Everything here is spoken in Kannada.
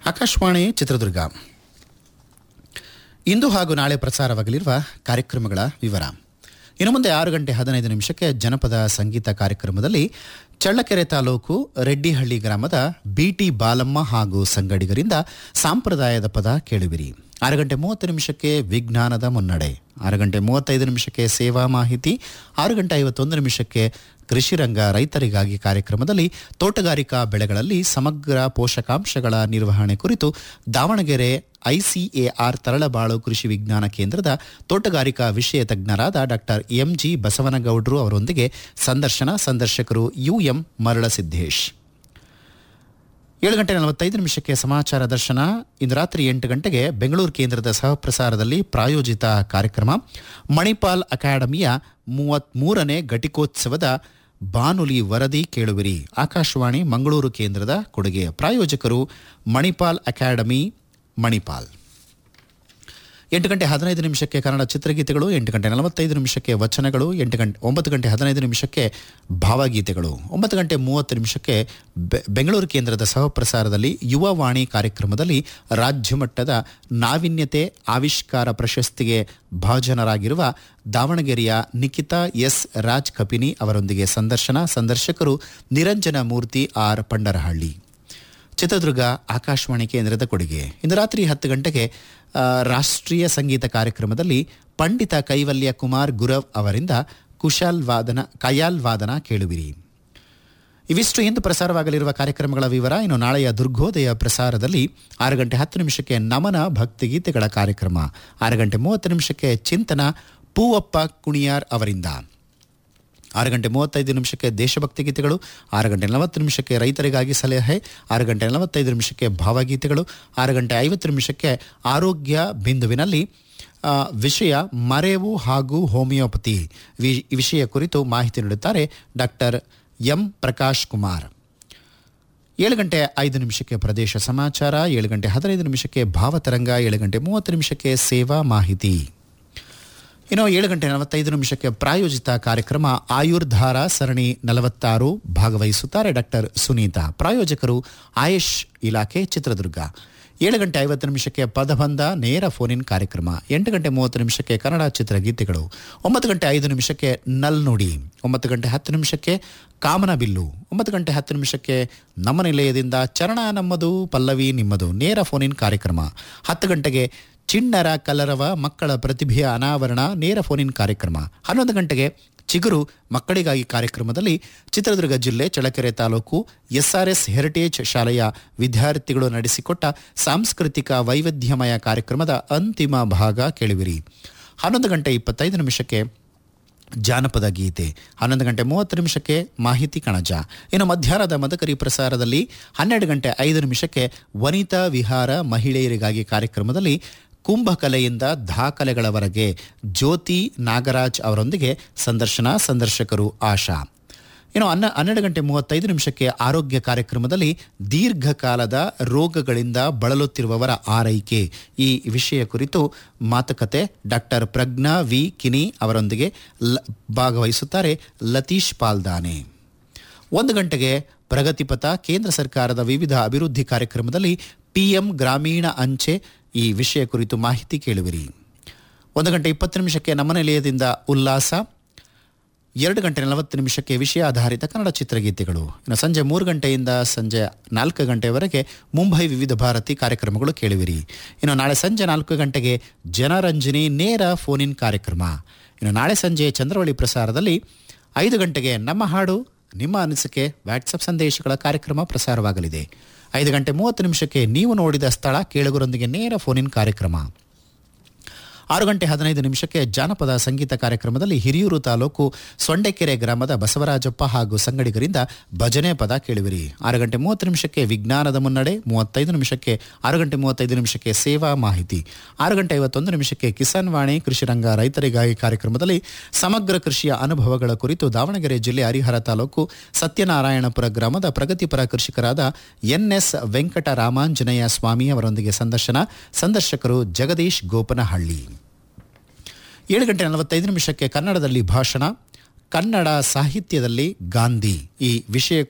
ಆಕಾಶವಾಣಿ ಚಿತ್ರದುರ್ಗ ಇಂದು ಹಾಗೂ ನಾಳೆ ಪ್ರಸಾರವಾಗಲಿರುವ ಕಾರ್ಯಕ್ರಮಗಳ ವಿವರ ಇನ್ನು ಮುಂದೆ ಆರು ಗಂಟೆ ಹದಿನೈದು ನಿಮಿಷಕ್ಕೆ ಜನಪದ ಸಂಗೀತ ಕಾರ್ಯಕ್ರಮದಲ್ಲಿ ಚಳ್ಳಕೆರೆ ತಾಲೂಕು ರೆಡ್ಡಿಹಳ್ಳಿ ಗ್ರಾಮದ ಬಿಟಿ ಬಾಲಮ್ಮ ಹಾಗೂ ಸಂಗಡಿಗರಿಂದ ಸಾಂಪ್ರದಾಯದ ಪದ ಕೇಳುವಿರಿ ಆರು ಗಂಟೆ ಮೂವತ್ತು ನಿಮಿಷಕ್ಕೆ ವಿಜ್ಞಾನದ ಮುನ್ನಡೆ ಆರು ಗಂಟೆ ಮೂವತ್ತೈದು ನಿಮಿಷಕ್ಕೆ ಸೇವಾ ಮಾಹಿತಿ ಆರು ಗಂಟೆ ಐವತ್ತೊಂದು ನಿಮಿಷಕ್ಕೆ ಕೃಷಿ ರಂಗ ರೈತರಿಗಾಗಿ ಕಾರ್ಯಕ್ರಮದಲ್ಲಿ ತೋಟಗಾರಿಕಾ ಬೆಳೆಗಳಲ್ಲಿ ಸಮಗ್ರ ಪೋಷಕಾಂಶಗಳ ನಿರ್ವಹಣೆ ಕುರಿತು ದಾವಣಗೆರೆ ಐಸಿಎಆರ್ ತರಳಬಾಳು ಕೃಷಿ ವಿಜ್ಞಾನ ಕೇಂದ್ರದ ತೋಟಗಾರಿಕಾ ವಿಷಯ ತಜ್ಞರಾದ ಡಾಕ್ಟರ್ ಎಂಜಿ ಬಸವನಗೌಡ್ರು ಅವರೊಂದಿಗೆ ಸಂದರ್ಶನ ಸಂದರ್ಶಕರು ಯುಎಂ ಮರಳಸಿದ್ದೇಶ್ ಏಳು ಗಂಟೆ ನಲವತ್ತೈದು ನಿಮಿಷಕ್ಕೆ ಸಮಾಚಾರ ದರ್ಶನ ಇಂದು ರಾತ್ರಿ ಎಂಟು ಗಂಟೆಗೆ ಬೆಂಗಳೂರು ಕೇಂದ್ರದ ಸಹಪ್ರಸಾರದಲ್ಲಿ ಪ್ರಾಯೋಜಿತ ಕಾರ್ಯಕ್ರಮ ಮಣಿಪಾಲ್ ಅಕಾಡೆಮಿಯ ಮೂವತ್ಮೂರನೇ ಘಟಿಕೋತ್ಸವದ ಬಾನುಲಿ ವರದಿ ಕೇಳುವಿರಿ ಆಕಾಶವಾಣಿ ಮಂಗಳೂರು ಕೇಂದ್ರದ ಕೊಡುಗೆ ಪ್ರಾಯೋಜಕರು ಮಣಿಪಾಲ್ ಅಕಾಡೆಮಿ ಮಣಿಪಾಲ್ ಎಂಟು ಗಂಟೆ ಹದಿನೈದು ನಿಮಿಷಕ್ಕೆ ಕನ್ನಡ ಚಿತ್ರಗೀತೆಗಳು ಎಂಟು ಗಂಟೆ ನಲವತ್ತೈದು ನಿಮಿಷಕ್ಕೆ ವಚನಗಳು ಎಂಟು ಗಂಟೆ ಒಂಬತ್ತು ಗಂಟೆ ಹದಿನೈದು ನಿಮಿಷಕ್ಕೆ ಭಾವಗೀತೆಗಳು ಒಂಬತ್ತು ಗಂಟೆ ಮೂವತ್ತು ನಿಮಿಷಕ್ಕೆ ಬೆ- ಬೆಂಗಳೂರು ಕೇಂದ್ರದ ಸಹಪ್ರಸಾರದಲ್ಲಿ ಯುವ ವಾಣಿ ಕಾರ್ಯಕ್ರಮದಲ್ಲಿ ರಾಜ್ಯಮಟ್ಟದ ನಾವೀನ್ಯತೆ ಆವಿಷ್ಕಾರ ಪ್ರಶಸ್ತಿಗೆ ಭಾಜನರಾಗಿರುವ ದಾವಣಗೆರೆಯ ನಿಖಿತಾ ಎಸ್ ರಾಜ್ ಕಪಿನಿ ಅವರೊಂದಿಗೆ ಸಂದರ್ಶನ ಸಂದರ್ಶಕರು ನಿರಂಜನ ಮೂರ್ತಿ ಆರ್ ಪಂಡರಹಳ್ಳಿ ಚಿತ್ರದುರ್ಗ ಆಕಾಶವಾಣಿ ಕೇಂದ್ರದ ಕೊಡುಗೆ ಇಂದು ರಾತ್ರಿ ಹತ್ತು ಗಂಟೆಗೆ ಆ, ರಾಷ್ಟ್ರೀಯ ಸಂಗೀತ ಕಾರ್ಯಕ್ರಮದಲ್ಲಿ ಪಂಡಿತ ಕೈವಲ್ಯ ಕುಮಾರ್ ಗುರವ್ ಅವರಿಂದ ಕುಶಾಲ್ ವಾದನ ಕಯಾಲ್ ವಾದನ ಕೇಳುವಿರಿ ಇವಿಷ್ಟು ಇಂದು ಪ್ರಸಾರವಾಗಲಿರುವ ಕಾರ್ಯಕ್ರಮಗಳ ವಿವರ ಇನ್ನು ನಾಳೆಯ ದುರ್ಗೋದಯ ಪ್ರಸಾರದಲ್ಲಿ ಆರು ಗಂಟೆ ಹತ್ತು ನಿಮಿಷಕ್ಕೆ ನಮನ ಭಕ್ತಿಗೀತೆಗಳ ಕಾರ್ಯಕ್ರಮ ಆರು ಗಂಟೆ ಮೂವತ್ತು ನಿಮಿಷಕ್ಕೆ ಚಿಂತನ ಪೂವಪ್ಪ ಕುಣಿಯಾರ್ ಅವರಿಂದ ಆರು ಗಂಟೆ ಮೂವತ್ತೈದು ನಿಮಿಷಕ್ಕೆ ದೇಶಭಕ್ತಿ ಗೀತೆಗಳು ಆರು ಗಂಟೆ ನಲವತ್ತು ನಿಮಿಷಕ್ಕೆ ರೈತರಿಗಾಗಿ ಸಲಹೆ ಆರು ಗಂಟೆ ನಲವತ್ತೈದು ನಿಮಿಷಕ್ಕೆ ಭಾವಗೀತೆಗಳು ಆರು ಗಂಟೆ ಐವತ್ತು ನಿಮಿಷಕ್ಕೆ ಆರೋಗ್ಯ ಬಿಂದುವಿನಲ್ಲಿ ಆ, ವಿಷಯ ಮರೆವು ಹಾಗೂ ಹೋಮಿಯೋಪತಿ ವಿ- ಈ ವಿಷಯ ಕುರಿತು ಮಾಹಿತಿ ನೀಡುತ್ತಾರೆ ಡಾಕ್ಟರ್ ಎಂ ಪ್ರಕಾಶ್ ಕುಮಾರ್ ಏಳು ಗಂಟೆ ಐದು ನಿಮಿಷಕ್ಕೆ ಪ್ರದೇಶ ಸಮಾಚಾರ ಏಳು ಗಂಟೆ ಹದಿನೈದು ನಿಮಿಷಕ್ಕೆ ಭಾವತರಂಗ ಏಳು ಗಂಟೆ ಮೂವತ್ತು ನಿಮಿಷಕ್ಕೆ ಸೇವಾ ಮಾಹಿತಿ ಇನ್ನು ಏಳು ಗಂಟೆ ನಲವತ್ತೈದು ನಿಮಿಷಕ್ಕೆ ಪ್ರಾಯೋಜಿತ ಕಾರ್ಯಕ್ರಮ ಆಯುರ್ಧಾರ ಸರಣಿ ನಲವತ್ತಾರು ಭಾಗವಹಿಸುತ್ತಾರೆ ಡಾಕ್ಟರ್ ಸುನೀತಾ ಪ್ರಾಯೋಜಕರು ಆಯುಷ್ ಇಲಾಖೆ ಚಿತ್ರದುರ್ಗ ಏಳು ಗಂಟೆ ಐವತ್ತು ನಿಮಿಷಕ್ಕೆ ಪದಬಂಧ ನೇರ ಫೋನ್ ಇನ್ ಕಾರ್ಯಕ್ರಮ ಎಂಟು ಗಂಟೆ ಮೂವತ್ತು ನಿಮಿಷಕ್ಕೆ ಕನ್ನಡ ಚಿತ್ರಗೀತೆಗಳು ಒಂಬತ್ತು ಗಂಟೆ ಐದು ನಿಮಿಷಕ್ಕೆ ನಲ್ ನುಡಿ ಒಂಬತ್ತು ಗಂಟೆ ಹತ್ತು ನಿಮಿಷಕ್ಕೆ ಕಾಮನ ಬಿಲ್ಲು ಒಂಬತ್ತು ಗಂಟೆ ಹತ್ತು ನಿಮಿಷಕ್ಕೆ ನಮ್ಮ ನಿಲಯದಿಂದ ಚರಣ ನಮ್ಮದು ಪಲ್ಲವಿ ನಿಮ್ಮದು ನೇರ ಫೋನ್ ಇನ್ ಕಾರ್ಯಕ್ರಮ ಹತ್ತು ಗಂಟೆಗೆ ಚಿಣ್ಣರ ಕಲರವ ಮಕ್ಕಳ ಪ್ರತಿಭೆಯ ಅನಾವರಣ ನೇರ ಫೋನ್ ಇನ್ ಕಾರ್ಯಕ್ರಮ ಹನ್ನೊಂದು ಗಂಟೆಗೆ ಚಿಗುರು ಮಕ್ಕಳಿಗಾಗಿ ಕಾರ್ಯಕ್ರಮದಲ್ಲಿ ಚಿತ್ರದುರ್ಗ ಜಿಲ್ಲೆ ಚಳ್ಳಕೆರೆ ತಾಲೂಕು ಎಸ್ಆರ್ಎಸ್ ಹೆರಿಟೇಜ್ ಶಾಲೆಯ ವಿದ್ಯಾರ್ಥಿಗಳು ನಡೆಸಿಕೊಟ್ಟ ಸಾಂಸ್ಕೃತಿಕ ವೈವಿಧ್ಯಮಯ ಕಾರ್ಯಕ್ರಮದ ಅಂತಿಮ ಭಾಗ ಕೇಳುವಿರಿ ಹನ್ನೊಂದು ಗಂಟೆ ಇಪ್ಪತ್ತೈದು ನಿಮಿಷಕ್ಕೆ ಜಾನಪದ ಗೀತೆ ಹನ್ನೊಂದು ಗಂಟೆ ಮೂವತ್ತು ನಿಮಿಷಕ್ಕೆ ಮಾಹಿತಿ ಕಣಜ ಇನ್ನು ಮಧ್ಯಾಹ್ನದ ಮದಕರಿ ಪ್ರಸಾರದಲ್ಲಿ ಹನ್ನೆರಡು ಗಂಟೆ ಐದು ನಿಮಿಷಕ್ಕೆ ವನಿತಾ ವಿಹಾರ ಮಹಿಳೆಯರಿಗಾಗಿ ಕಾರ್ಯಕ್ರಮದಲ್ಲಿ ಕುಂಭಕಲೆಯಿಂದ ದಾಖಲೆಗಳವರೆಗೆ ಜ್ಯೋತಿ ನಾಗರಾಜ್ ಅವರೊಂದಿಗೆ ಸಂದರ್ಶನ ಸಂದರ್ಶಕರು ಆಶಾ ಇನ್ನು ಹನ್ನ ಹನ್ನೆರಡು ಗಂಟೆ ಮೂವತ್ತೈದು ನಿಮಿಷಕ್ಕೆ ಆರೋಗ್ಯ ಕಾರ್ಯಕ್ರಮದಲ್ಲಿ ದೀರ್ಘಕಾಲದ ರೋಗಗಳಿಂದ ಬಳಲುತ್ತಿರುವವರ ಆರೈಕೆ ಈ ವಿಷಯ ಕುರಿತು ಮಾತುಕತೆ ಡಾಕ್ಟರ್ ಪ್ರಜ್ಞಾ ವಿ ಕಿನಿ ಅವರೊಂದಿಗೆ ಲ ಭಾಗವಹಿಸುತ್ತಾರೆ ಲತೀಶ್ ಪಾಲ್ದಾನೆ ಒಂದು ಗಂಟೆಗೆ ಪ್ರಗತಿಪಥ ಕೇಂದ್ರ ಸರ್ಕಾರದ ವಿವಿಧ ಅಭಿವೃದ್ಧಿ ಕಾರ್ಯಕ್ರಮದಲ್ಲಿ ಪಿಎಂ ಗ್ರಾಮೀಣ ಅಂಚೆ ಈ ವಿಷಯ ಕುರಿತು ಮಾಹಿತಿ ಕೇಳುವಿರಿ ಒಂದು ಗಂಟೆ ಇಪ್ಪತ್ತು ನಿಮಿಷಕ್ಕೆ ನಮ್ಮ ನಿಲಯದಿಂದ ಉಲ್ಲಾಸ ಎರಡು ಗಂಟೆ ನಲವತ್ತು ನಿಮಿಷಕ್ಕೆ ವಿಷಯ ಆಧಾರಿತ ಕನ್ನಡ ಚಿತ್ರಗೀತೆಗಳು ಇನ್ನು ಸಂಜೆ ಮೂರು ಗಂಟೆಯಿಂದ ಸಂಜೆ ನಾಲ್ಕು ಗಂಟೆವರೆಗೆ ಮುಂಬೈ ವಿವಿಧ ಭಾರತಿ ಕಾರ್ಯಕ್ರಮಗಳು ಕೇಳುವಿರಿ ಇನ್ನು ನಾಳೆ ಸಂಜೆ ನಾಲ್ಕು ಗಂಟೆಗೆ ಜನರಂಜನಿ ನೇರ ಫೋನ್ ಇನ್ ಕಾರ್ಯಕ್ರಮ ಇನ್ನು ನಾಳೆ ಸಂಜೆ ಚಂದ್ರವಳ್ಳಿ ಪ್ರಸಾರದಲ್ಲಿ ಐದು ಗಂಟೆಗೆ ನಮ್ಮ ಹಾಡು ನಿಮ್ಮ ಅನಿಸಿಕೆ ವಾಟ್ಸಪ್ ಸಂದೇಶಗಳ ಕಾರ್ಯಕ್ರಮ ಪ್ರಸಾರವಾಗಲಿದೆ ಐದು ಗಂಟೆ ಮೂವತ್ತು ನಿಮಿಷಕ್ಕೆ ನೀವು ನೋಡಿದ ಸ್ಥಳ ಕೇಳುಗರೊಂದಿಗೆ ನೇರ ಫೋನ್ ಇನ್ ಕಾರ್ಯಕ್ರಮ ಆರು ಗಂಟೆ ಹದಿನೈದು ನಿಮಿಷಕ್ಕೆ ಜಾನಪದ ಸಂಗೀತ ಕಾರ್ಯಕ್ರಮದಲ್ಲಿ ಹಿರಿಯೂರು ತಾಲೂಕು ಸೊಂಡೆಕೆರೆ ಗ್ರಾಮದ ಬಸವರಾಜಪ್ಪ ಹಾಗೂ ಸಂಗಡಿಗರಿಂದ ಭಜನೆ ಪದ ಕೇಳುವಿರಿ ಆರು ಗಂಟೆ ಮೂವತ್ತು ನಿಮಿಷಕ್ಕೆ ವಿಜ್ಞಾನದ ಮುನ್ನಡೆ ಮೂವತ್ತೈದು ನಿಮಿಷಕ್ಕೆ ಆರು ಗಂಟೆ ಮೂವತ್ತೈದು ನಿಮಿಷಕ್ಕೆ ಸೇವಾ ಮಾಹಿತಿ ಆರು ಗಂಟೆ ಐವತ್ತೊಂದು ನಿಮಿಷಕ್ಕೆ ಕಿಸಾನ್ ವಾಣಿ ಕೃಷಿ ರಂಗ ರೈತರಿಗಾಗಿ ಕಾರ್ಯಕ್ರಮದಲ್ಲಿ ಸಮಗ್ರ ಕೃಷಿಯ ಅನುಭವಗಳ ಕುರಿತು ದಾವಣಗೆರೆ ಜಿಲ್ಲೆ ಹರಿಹರ ತಾಲೂಕು ಸತ್ಯನಾರಾಯಣಪುರ ಗ್ರಾಮದ ಪ್ರಗತಿಪರ ಕೃಷಿಕರಾದ ಎನ್ಎಸ್ ವೆಂಕಟ ರಾಮಾಂಜನೇಯ ಸ್ವಾಮಿ ಅವರೊಂದಿಗೆ ಸಂದರ್ಶನ ಸಂದರ್ಶಕರು ಜಗದೀಶ್ ಗೋಪನಹಳ್ಳಿ ಏಳು ಗಂಟೆ ನಲವತ್ತೈದು ನಿಮಿಷಕ್ಕೆ ಕನ್ನಡದಲ್ಲಿ ಭಾಷಣ ಕನ್ನಡ ಸಾಹಿತ್ಯದಲ್ಲಿ ಗಾಂಧಿ ಈ ವಿಷಯ